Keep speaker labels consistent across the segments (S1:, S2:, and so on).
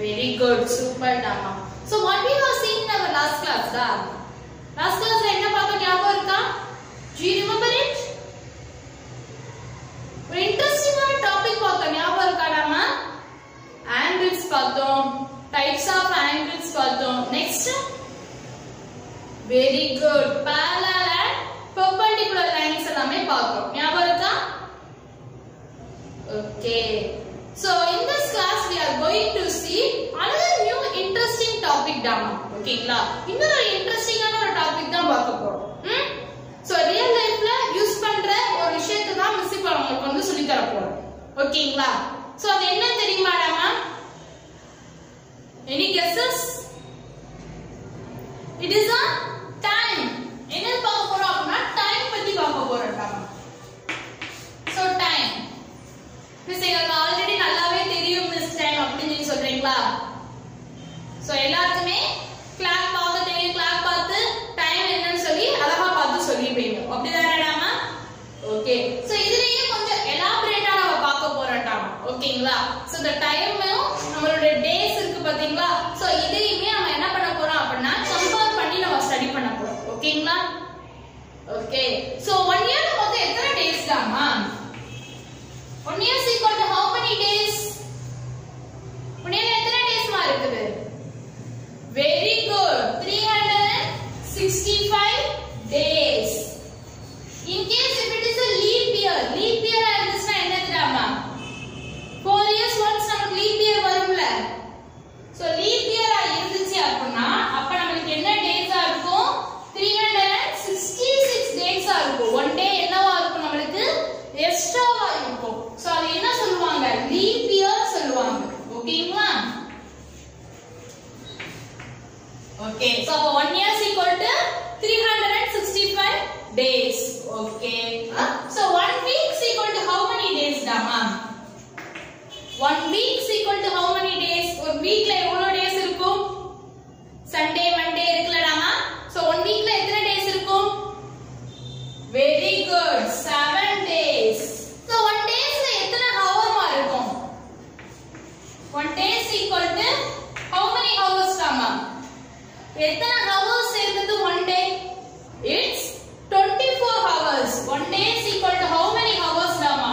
S1: Very good super டாமா so what we was seeing in our last class டா last கிளாஸ்ல என்ன பார்த்தோம் ஞாபகம் இருக்கா டு யூ ரிமெம்பர் இட் ஒரு இன்ட்ரெஸ்டிங்கான டாபிக் பார்த்தோம் ஞாபகம் இருக்கா டாமா ஆங்கிள்ஸ் பார்த்தோம் டைப்ஸ் ஆஃப் ஆங்கிள்ஸ் பார்த்தோம் next very good parallel and perpendicular lines எல்லாமே பார்த்தோம் ஞாபகம் இருக்கா okay so in this class we are going to see another new interesting topic dama ஓகேங்களா இன்னொரு இன்ட்ரெஸ்டிங்கான ஒரு டாபிக் தான் பார்க்க போறோம் ம் சோ ரியல் லைஃப்ல யூஸ் பண்ற ஒரு விஷயத்தை தான் மிஸ் இப்ப உங்களுக்கு வந்து சொல்லி தர போறோம் ஓகேங்களா சோ அது என்ன தெரியுமா டாமா any guesses it is a time என்ன பார்க்க போறோம் அப்படின்னா டைம் பத்தி பார்க்க போறோம் டாமா சோ டைம் மிஸ் எங்களுக்கு ஆல்ரெடி நல்லாவே தெரியும் மிஸ் டைம் அப்படின்னு சொல்லி சொல்றீங்களா சோ எல்லாருக்குமே கிளாக் பார்த்து தெரியும் கிளாக் பார்த்து டைம் என்னன்னு சொல்லி அழகா பார்த்து சொல்லிப்பீங்க அப்படிதானே டாமா ஓகே சோ இதுலயே கொஞ்சம் எலாபரேட்டா நம்ம பார்க்க போறோம் டாமா ஓகேங்களா சோ இந்த டைமும் நம்மளோட டேஸ் இருக்கு பாத்தீங்களா சோ இதையுமே நம்ம என்ன பண்ண போறோம் அப்படின்னா கம்பேர் பண்ணி நம்ம ஸ்டடி பண்ண போறோம் ஓகேங்களா ஓகே சோ ஒன் இயர் மொத்தம் எத்தனை டேஸ் தாமா one years equal to how many days one year எத்தனை டேஸ்மா இருக்குது very good 365 days in case if it is a leap year leap year இருந்துச்சுன்னா என்ன தெரியுமா 4 years once நமக்கு leap year வரும்ல சோ leap year ஆ இருந்துச்சு அப்படின்னா அப்ப நமக்கு என்ன டேஸா இருக்கும் 366 டேஸா இருக்கும் ஒன் டே என்னவா இருக்கும் நம்மளுக்கு எக்ஸ்ட்ராவா இருக்கும் சோ அது என்ன சொல்லுவாங்க லீப் இயர் சொல்லுவாங்க ஓகேங்களா ஓகே சோ அப்ப 1 year is equal to 365 days okay so 1 week is equal to how many days டாமா 1 week is equal to how many days ஒரு வீக்ல எவ்வளவு டேஸ் இருக்கும் சண்டே மண்டே இருக்குலடாமா சோ 1 வீக்ல எத்தனை டேஸ் இருக்கும் வெரி குட் 7 டேஸ் சோ 1 டேஸ்ல எத்தனை ஹவர்மா இருக்கும் 1 days equal to how many hours டாமா எத்தனை ஹவர்ஸ் சேர்ந்தது 1 day it's 24 hours 1 day is equal to how many hours டாமா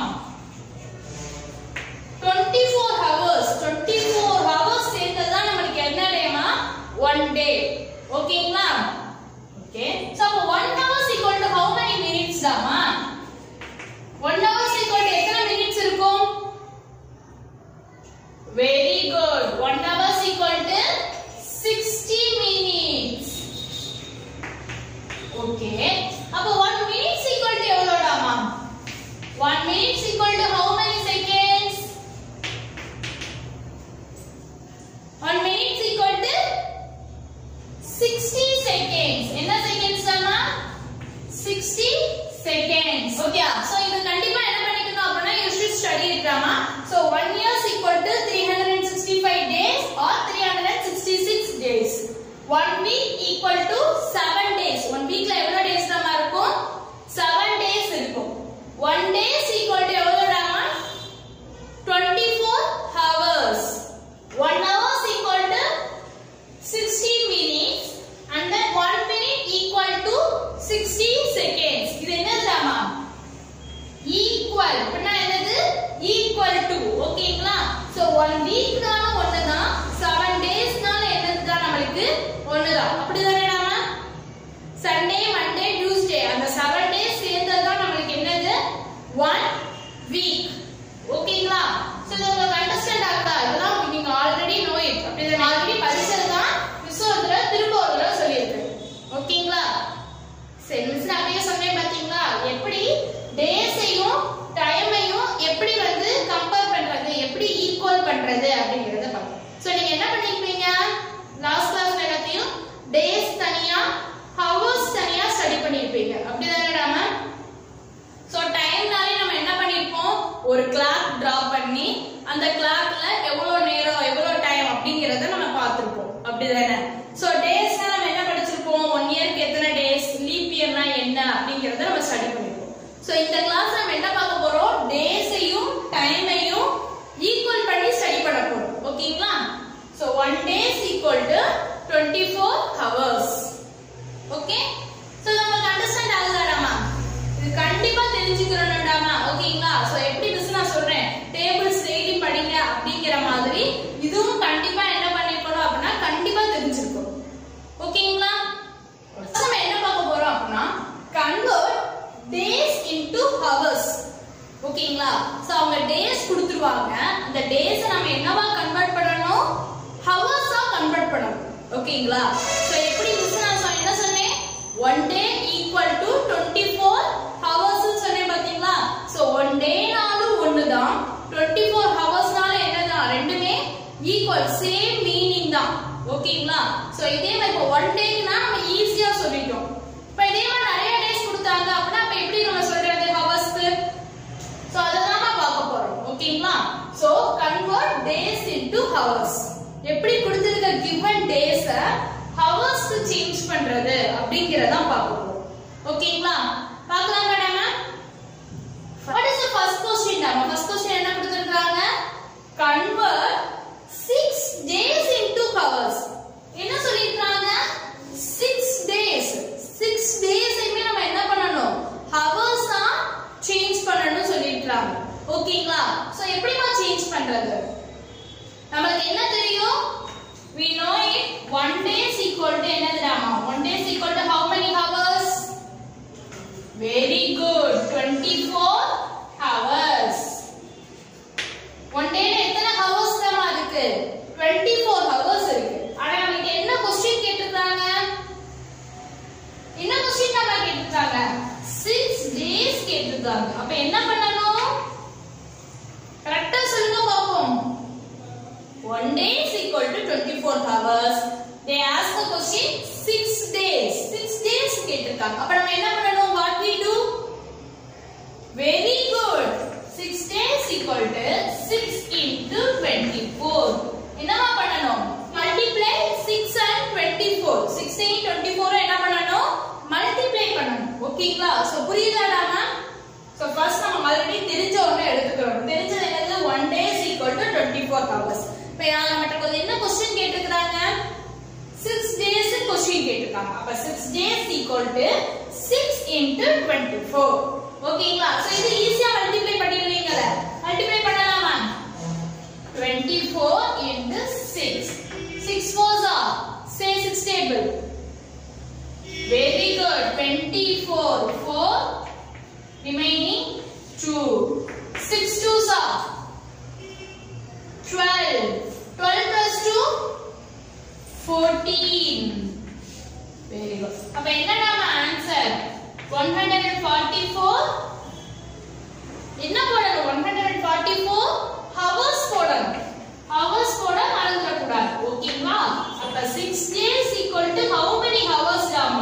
S1: 24 hours 24 hours சேர்ந்தது தான் நமக்கு என்ன டேமா 1 day ஓகேங்களா ஓகே சோ அப்ப 1 hour is equal to how many minutes டாமா 1 hour is equal to எத்தனை minutes இருக்கும் very good 1 hour is equal to 60 minutes okay அப்ப 1 minutes equal to எவ்வளவுடாமா 1 minutes equal to how many seconds 1 minutes equal to 60 seconds என்ன seconds டாமா 60 seconds okay so இது கண்டிப்பா என்ன பண்ணிக்கணும் அப்படினா you should study it டாமா so 1 year is equal to 365 days or 366 days 1 week equal to 7 days 1 weekல எவ்வளவு days டாமா இருக்கும் 7 days இருக்கும் 1 day is equal to எவ்வளவு டாமா 24 hours 1 hour is equal to 60 minutes and then 1 minute equal to 60 seconds இது என்னதுடாமா equal அப்படின்னா என்னது equal to ஓகேங்களா so 1 வீக்னால ஒண்ணுதான் 7 டேஸ்னால என்னதுதான் நம்மளுக்கு ஒண்ணுதான் அப்படிதானேடாமா சண்டே மண்டே டியூஸ்டே அந்த 7 டேஸ் சேர்ந்ததுதான் நம்மளுக்கு என்னது 1 வீக் ஓகேங்களா சோ இது உங்களுக்கு அண்டர்ஸ்டாண்ட் ஆகுதா இதெல்லாம் நீங்க ஆல்ரெடி நோ இட் அப்படி ஆல்ரெடி படிச்சதுதான் மிஸ் ஒரு தடவை திரும்ப ஒரு தடவை சொல்லியிருக்கேன் ஓகேங்களா சரி மிஸ் நான் அப்படியே சொன்னேன் பாத்தீங்களா எப்படி டேஸையும் டைமையும் எப்படி வந்து கம்பேர் பண்றது எப்படி ஈக்குவல் பண்றது அப்படிங்கறத பார்ப்போம் சோ நீங்க என்ன பண்ணிருப்பீங்க லாஸ்ட் கிளாஸ்ல எல்லாத்தையும் டேஸ் தனியா ஹவர்ஸ் தனியா ஸ்டடி பண்ணிருப்பீங்க அப்படிதானே மேம் சோ டைம்னாலே நம்ம என்ன பண்ணிருப்போம் ஒரு கிளாக் டிரா பண்ணி அந்த கிளாக்ல எவ்வளவு நேரம் எவ்வளவு டைம் அப்படிங்கறத நம்ம பார்த்திருப்போம் அப்படிதானே சோ டேஸ்னா நம்ம என்ன படிச்சிருப்போம் ஒன் இயர்க்கு எத்தனை டேஸ் லீப் இயர்னா என்ன அப்படிங்கறத நம்ம ஸ்டடி பண்ணிருப்போம் சோ இந்த கிளாஸ் நம்ம என்ன பார்க்க போறோம் டேஸையும் டைமையும் ஈக்குவல் பண்ணி ஸ்டடி பண்ண போறோம் ஓகேங்களா சோ அப்படிங்கிற மாதிரி இதுவும் கண்டிப்பா என்ன பண்ணிருக்கணும் அப்படின்னா கண்டிப்பா தெரிஞ்சிருக்கும் ஓகேங்களா First நம்ம என்ன பார்க்க போறோம் அப்படின்னா கன்வெர்ட் டேஸ் இன்டு ஹவர்ஸ் ஓகேங்களா சோ அவங்க டேஸ் கொடுத்துருவாங்க அந்த டேஸ் நம்ம என்னவா கன்வெர்ட் பண்ணணும் ஹவர்ஸா கன்வெர்ட் பண்ணணும் ஓகேங்களா சோ எப்படி மிஸ் நான் சொன்ன- என்ன சொன்னேன் one day equal to twenty four hours சொன்னேன் பாத்தீங்களா சோ ஒன் டேனாலும் ஒண்ணுதான் டுவெண்ட்டி ஃபோர் ஹவர்ஸ்னால என்னதான் ரெண்டுமே ஈக்குவல் சேம் மீனிங் தான் ஓகேங்களா சோ இதே மாதிரி இப்போ ஒன் டேக்குனா நம்ம ஈஸியா சொல்லிட்டோம் இப்போ இதே மாதிரி நிறைய டேஸ் கொடுத்தாங்க அப்படின்னா அப்ப எப்படி நம்ம சொல்றது ஹவர்ஸ்க்கு சோ அததான் நம்ம பார்க்க போறோம் ஓகேங்களா so convert days into hours எப்படி கொடுத்திருக்க given டேஸ ஹவர்ஸ்க்கு சேஞ்ச் பண்றது அப்படிங்கறத பார்க்க போறோம் ஓகேங்களா பார்க்கலாமா நாம What is the first question நாம first question என்ன கொடுத்திருக்காங்க convert 6 days into hours என்ன சொல்லிருக்காங்க 6 days 6 days மே நம்ம என்ன பண்ணணும் hours ஆ சேஞ்ச் பண்ணனும் சொல்லிருக்காங்க ஓகேங்களா சோ எப்படிமா சேஞ்ச் பண்றது நமக்கு என்ன தெரியும் we know it 1 day is equal to என்னதுடாமா 1 day is equal to how many hours very good 24 hours one டேல எத்தனை ஹவர்ஸ் தான் இருக்கு 24 ஹவர்ஸ் இருக்கு ஆனா நமக்கு என்ன கொஸ்டின் கேட்டிருக்காங்க என்ன கொஸ்டின் நம்ம கேட்டிருக்காங்க 6 டேஸ் கேட்டிருக்காங்க அப்ப என்ன பண்ணணும் கரெக்ட்டா சொல்லுங்க பாப்போம் one day is equal to 24 hours they ask the question 6 days 6 days கேட்டிருக்காங்க அப்ப நம்ம என்ன பண்ணணும் what we do very good 6 days equal to 6 into 24 என்னமா பண்ணணும் multiply 6 and 24 6 ஐயும் 24 என்ன பண்ணணும் multiply பண்ணணும் ஓகேங்களா சோ புரியுதா நாம சோ ஃபர்ஸ்ட் நம்ம ஆல்ரெடி தெரிஞ்ச ஒண்ணு எடுத்துக்கிறோம் தெரிஞ்சது என்னது 1 day is equal to 24 hours இப்போ நம்மகிட்ட கொஞ்சம் என்ன क्वेश्चन கேட்டிருக்காங்க 6 days क्वेश्चन கேட்டிருக்காங்க அப்ப 6 days equal to 6 into 24 ஓகேங்களா சோ இது ஈஸியா மல்டிப்ளை பண்ணிடுவீங்கல மல்டிப்ளை பண்ணலாமா 24 into 6 6 fours are say 6 table very good 24 4 remaining 2 6 twos are 12 12 plus 2 14 very good அப்ப என்ன நாம ஆன்சர் 144 என்ன போடணும் 144 ஹவர்ஸ் போடணும் ஹவர்ஸ் போட மறந்துட கூடாது ஓகேங்களா அப்ப 6 days equal to how many hours ராமா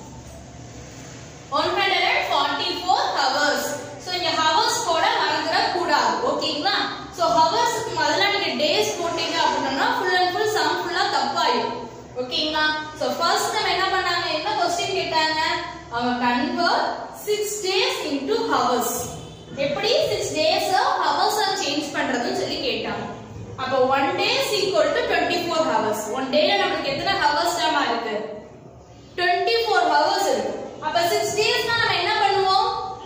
S1: 144 hours சோ இங்க hours போட மறந்துட கூடாது ஓகேங்களா சோ ஹவர்ஸ்க்கு முதல்ல நீங்க டேஸ் போட்டீங்க அப்படின்னா ஃபுல் அண்ட் ஃபுல் சம் ஃபுல்லா தப்பாயிடும் ஓகேங்களா சோ ஃபர்ஸ்ட் நம்ம என்ன பண்ணாங்க என்ன क्वेश्चन கேட்டாங்க அவங்க கன்வர்ட் 6 டேஸ் இன்டு ஹவர்ஸ் எப்படி 6 டேஸ் ஹவர்ஸ் சேஞ்ச் பண்றதுன்னு சொல்லி கேட்டாங்க அப்ப 1 days equal to 24 hours one டேல நமக்கு எத்தனை ஹவர்ஸ் தான் இருக்கு 24 ஹவர்ஸ் இருக்கு அப்ப 6 டேஸ்னா நம்ம என்ன பண்ணுவோம்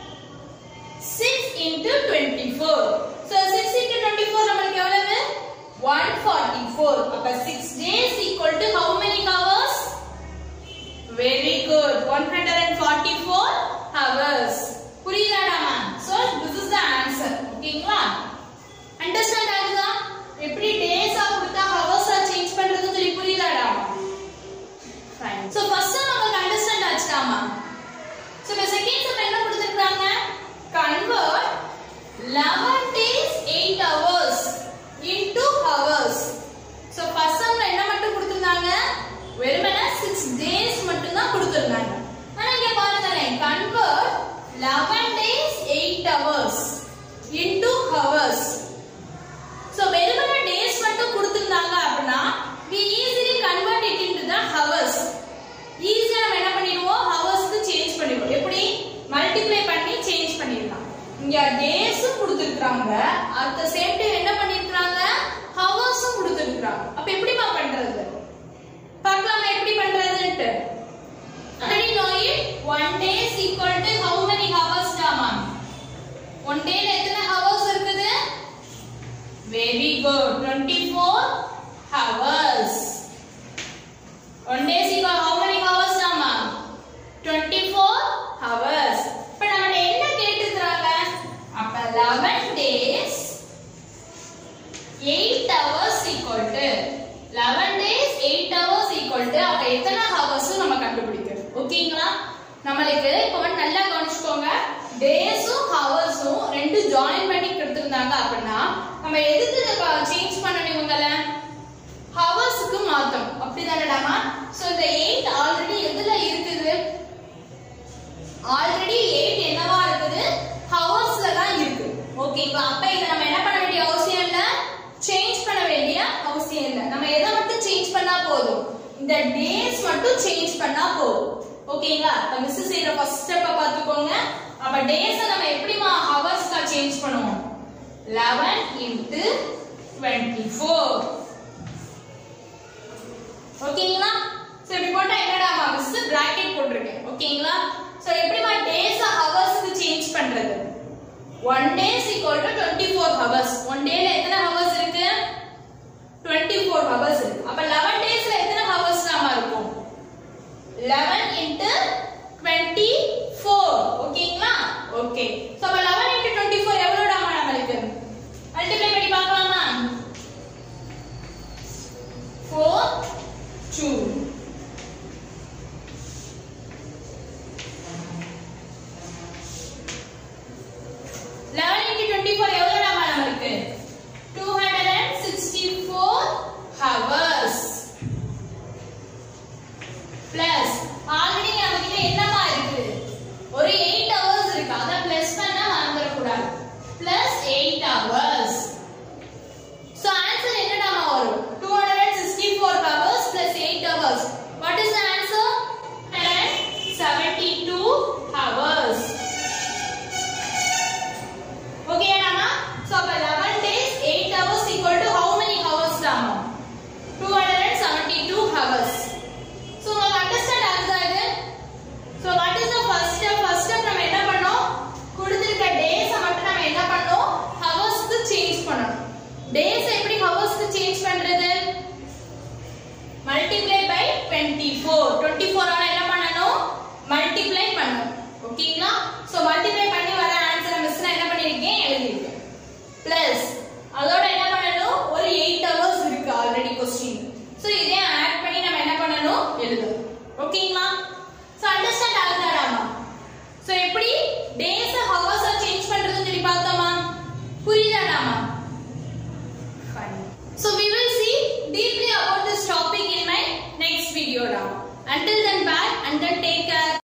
S1: 6 into 24 so 6 into 24 நம்மளுக்கு எவ்வளவு 144 அப்ப 6 days equal to how many hours very good 144 hours புரியுதாடா ma'am so this is the answer ஓகேங்களா அண்டர்ஸ்டாண்ட் ஆகுதா எப்படி டேஸா கொடுத்தா ஹவர்ஸா சேஞ்ச் பண்றதுன்னு சொல்லி புரியுதாடா ஃபைன் சோ ஃபர்ஸ்ட் நமக்கு அண்டர்ஸ்டாண்ட் ஆச்சுடாமா சோ இப்போ செகண்ட் ஸ்டெப் என்ன கொடுத்திருக்காங்க convert 11 days 8 hours into hours so first சம்ல என்ன மட்டும் கொடுத்திருந்தாங்க வெறுமனே 6 days மட்டும் தான் கொடுத்திருந்தாங்க ஆனா இங்க பாருங்களேன் convert 11 days 8 hours into hours so வெறுமனே டேஸ் மட்டும் கொடுத்திருந்தாங்க அப்படின்னா we easily convert it into the hours ஈஸியா நம்ம என்ன பண்ணிடுவோம் ஹவர்ஸ்க்கு சேஞ்ச் பண்ணிடுவோம் எப்படி மல்டிப்ளை பண்ணி சேஞ்ச் பண்ணிடலாம் இங்க டேஸும் கொடுத்துருக்காங்க அட் த சேம் டைம் என்ன பண்ணிருக்காங்க ஹவர்ஸும் கொடுத்துருக்காங்க அப்ப எப்படிமா பண்றது பார்க்கலாமா எப்படி பண்றதுன்ட்டு already know it one day is equal to how many hours டாமா one day ல எத்தனை hours இருக்குது Very good. 24 hours. One day is equal how many hours Nama 24 hours. இப்ப நம்ம என்ன கேட்டுக்கறாங்க? அப்ப 11 days 8 hours equal to 11 days 8 hours equal to அப்ப எத்தனை hours நம்ம கண்டுபிடிக்கணும் ஓகேங்களா நம்மளுக்கு இப்போ வந்து நல்லா கவனிச்சுக்கோங்க டேஸும் ஹவர்ஸும் ரெண்டு ஜாயின் பண்ணி கொடுத்துருந்தாங்க அப்படின்னா நம்ம எதுக்கு சேஞ்ச் பண்ணணும் இவங்கள ஹவர்ஸுக்கு மாத்தணும் அப்படிதானடாமா சோ இந்த 8 ஆல்ரெடி எதுல இருக்குது ஆல்ரெடி 8 என்னவா இருக்குது ஹவர்ஸ்ல தான் இருக்கு ஓகேவா அப்ப இத நம்ம என்ன பண்ண வேண்டிய அவசியம் இல்ல சேஞ்ச் பண்ண வேண்டிய அவசியம் இல்ல நம்ம எதை மட்டும் சேஞ்ச் பண்ணா போதும் இந்த டேஸ் மட்டும் சேஞ்ச் பண்ணா போதும் ஓகேங்களா இப்ப மிஸ் செய்யற ஃபர்ஸ்ட் ஸ்டெப்ப பாத்துக்கோங்க அப்ப டேஸ் நம்ம எப்படிமா ஹவர்ஸ்க்கா சேஞ்ச் பண்ணுவோம் 11 into 24 ஓகேங்களா சோ இப்படி போட்டா என்னடாமா மிஸ் பிராக்கெட் போட்டிருக்கேன் ஓகேங்களா சோ எப்படிமா டேஸ் ஹவர்ஸ்க்கு சேஞ்ச் பண்றது 1 days equal to 24 hours 1 டேல எத்தனை ஹவர்ஸ் இருக்கு 24 hours இருக்கு அப்ப 11 டேஸ்ல எத்தனை ஹவர்ஸ் நாம இருக்கும் 11 into 24 ஓகேங்களா ஓகே சோ அப்ப 11 into 24 எவ்வளவுடாமா நம்மளுக்கு மல்டிப்ளை பண்ணி பார்க்கலாமா 4 2 11 into 24 எவ்வளவுடாமா நம்மளுக்கு 264 hours plus ஆல்ரெடி நம்ம கிட்ட என்னமா இருக்கு ஒரு 8 hours இருக்கு அத பிளஸ் பண்ண மறந்துட கூடாது plus 8 hours so answer என்னடாமா வரும் 264 hours plus 8 hours what is the answer 72 hours okay Nama so அப்ப 11 days 8 hours equal to how many hours நாமா 272 hours so உங்களுக்கு அண்டர்ஸ்டாண்ட் ஆகுதா இது so what is the first step first step நம்ம என்ன பண்ணோம் கொடுத்திருக்க days மட்டும் நம்ம என்ன பண்ணோம் hours க்கு சேஞ்ச் பண்ணணும் days எப்படி hours க்கு சேஞ்ச் பண்றது multiply by 24 24 ஆல என்ன பண்ணனும் multiply பண்ணனும் ஓகேங்களா சோ multiply பண்ணி வர ஆன்சர் மிஸ் நான் என்ன பண்ணிருக்கேன் எழுதிருக்கேன் பிளஸ் அதோட என்ன பண்ணனும் ஒரு 8 hours இருக்கு ஆல்ரெடி क्वेश्चन சோ இதே ஆட் பண்ணி நம்ம என்ன பண்ணனும் எழுதணும் ஓகேங்களா சோ அண்டர்ஸ்டாண்ட் ஆகுதாடாமா சோ எப்படி டேஸ் ஹவர்ஸ் சேஞ்ச் பண்றதுன்னு சொல்லி பார்த்தோமா புரியுதாடாமா Fine. So we will see deeply about this topic in my next video now. Until then, bye and then take care.